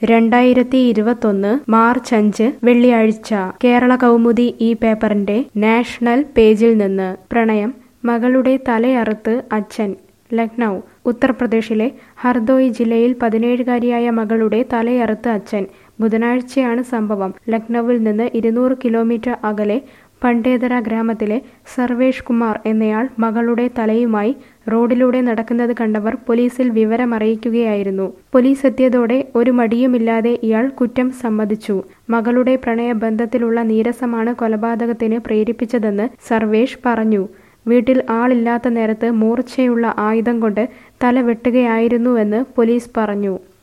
രണ്ടായിരത്തി ഇരുപത്തൊന്ന് മാർച്ച് അഞ്ച് വെള്ളിയാഴ്ച കേരള കൗമുദി ഈ പേപ്പറിന്റെ നാഷണൽ പേജിൽ നിന്ന് പ്രണയം മകളുടെ തലയറുത്ത് അച്ഛൻ ലക്നൗ ഉത്തർപ്രദേശിലെ ഹർദോയ് ജില്ലയിൽ പതിനേഴുകാരിയായ മകളുടെ തലയറുത്ത് അച്ഛൻ ബുധനാഴ്ചയാണ് സംഭവം ലക്നൌവിൽ നിന്ന് ഇരുന്നൂറ് കിലോമീറ്റർ അകലെ പണ്ടേതര ഗ്രാമത്തിലെ സർവേഷ് കുമാർ എന്നയാൾ മകളുടെ തലയുമായി റോഡിലൂടെ നടക്കുന്നത് കണ്ടവർ പോലീസിൽ വിവരമറിയിക്കുകയായിരുന്നു പോലീസ് എത്തിയതോടെ ഒരു മടിയുമില്ലാതെ ഇയാൾ കുറ്റം സമ്മതിച്ചു മകളുടെ പ്രണയബന്ധത്തിലുള്ള നീരസമാണ് കൊലപാതകത്തിന് പ്രേരിപ്പിച്ചതെന്ന് സർവേഷ് പറഞ്ഞു വീട്ടിൽ ആളില്ലാത്ത നേരത്ത് മൂർച്ചയുള്ള ആയുധം കൊണ്ട് തല വെട്ടുകയായിരുന്നുവെന്ന് പോലീസ് പറഞ്ഞു